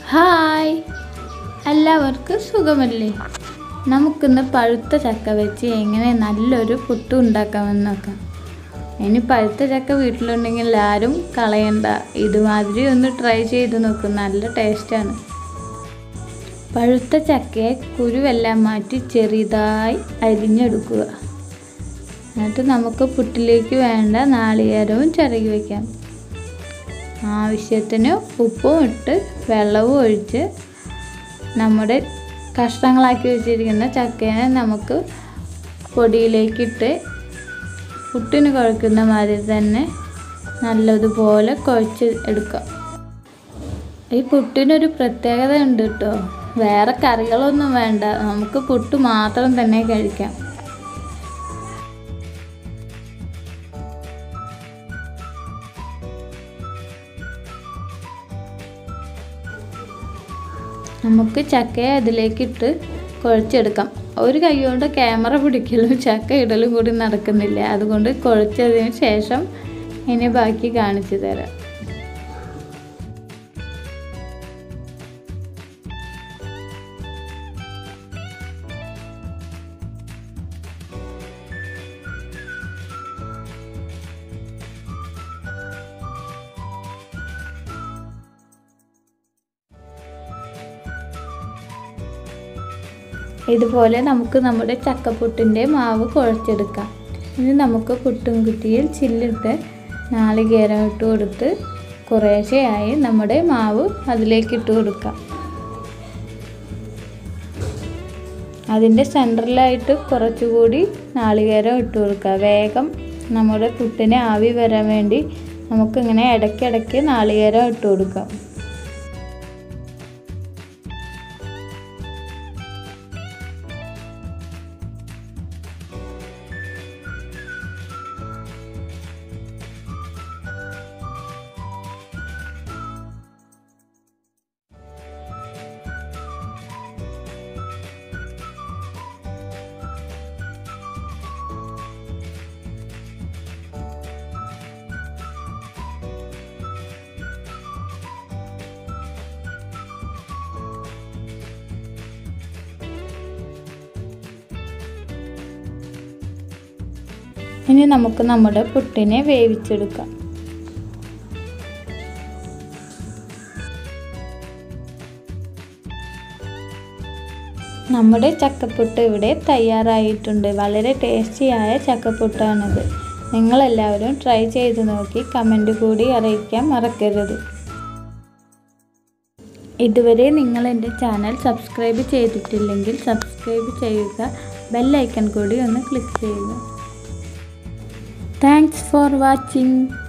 Hi എല്ലാവർക്കും സുഖമല്ലേ നമുക്കിന്ന് പഴുത്ത ചക്ക വെച്ച് എങ്ങനെ നല്ലൊരു പുട്ട് ഉണ്ടാക്കാമെന്ന് നോക്കാം ഇനി പഴുത്ത ചക്ക വീട്ടിലുണ്ടെങ്കിൽ ആരും കളയണ്ട ഇതുമാതിരി ഒന്ന് ട്രൈ ചെയ്ത് നോക്കും നല്ല ടേസ്റ്റാണ് പഴുത്ത ചക്കയെ കുരുവെല്ലാം മാറ്റി ചെറുതായി അരിഞ്ഞെടുക്കുക എന്നിട്ട് നമുക്ക് പുട്ടിലേക്ക് വേണ്ട നാളികേരവും ചിരകി വയ്ക്കാം ആവശ്യത്തിന് ഉപ്പും ഇട്ട് വെള്ളവും ഒഴിച്ച് നമ്മുടെ കഷ്ണങ്ങളാക്കി വെച്ചിരിക്കുന്ന ചക്കേനെ നമുക്ക് പൊടിയിലേക്കിട്ട് പുട്ടിന് കുഴക്കുന്ന മാതിരി തന്നെ നല്ലതുപോലെ കുഴച്ച് എടുക്കാം ഈ പുട്ടിനൊരു പ്രത്യേകത ഉണ്ട് കേട്ടോ വേറെ കറികളൊന്നും വേണ്ട നമുക്ക് പുട്ട് മാത്രം തന്നെ കഴിക്കാം നമുക്ക് ചക്കയെ അതിലേക്കിട്ട് കുഴച്ചെടുക്കാം ഒരു കൈ കൊണ്ട് ക്യാമറ പിടിക്കലും ചക്ക ഇടലും കൂടി നടക്കുന്നില്ല അതുകൊണ്ട് കുഴച്ചതിന് ശേഷം ഇനി ബാക്കി കാണിച്ചു തരാം ഇതുപോലെ നമുക്ക് നമ്മുടെ ചക്കപ്പുട്ടിൻ്റെ മാവ് കുഴച്ചെടുക്കാം ഇനി നമുക്ക് പുട്ടും കുറ്റിയിൽ ചില്ലിട്ട് നാളികേരം ഇട്ട് കൊടുത്ത് കുറേശ്ശെയായി നമ്മുടെ മാവ് അതിലേക്ക് ഇട്ട് കൊടുക്കാം അതിൻ്റെ സെൻറ്ററിലായിട്ട് കുറച്ചുകൂടി നാളികേരം ഇട്ട് കൊടുക്കുക വേഗം നമ്മുടെ പുട്ടിന് ആവി വരാൻ വേണ്ടി നമുക്കിങ്ങനെ ഇടയ്ക്കിടയ്ക്ക് നാളികേരം ഇട്ട് കൊടുക്കാം ഇനി നമുക്ക് നമ്മുടെ പുട്ടിനെ വേവിച്ചെടുക്കാം നമ്മുടെ ചക്കപ്പുട്ട് ഇവിടെ തയ്യാറായിട്ടുണ്ട് വളരെ ടേസ്റ്റിയായ ചക്കപ്പുട്ടാണിത് നിങ്ങളെല്ലാവരും ട്രൈ ചെയ്ത് നോക്കി കമൻറ്റ് കൂടി അറിയിക്കാൻ മറക്കരുത് ഇതുവരെ നിങ്ങൾ എൻ്റെ ചാനൽ സബ്സ്ക്രൈബ് ചെയ്തിട്ടില്ലെങ്കിൽ സബ്സ്ക്രൈബ് ചെയ്യുക ബെല്ലൈക്കൺ കൂടി ഒന്ന് ക്ലിക്ക് ചെയ്യുക Thanks for watching.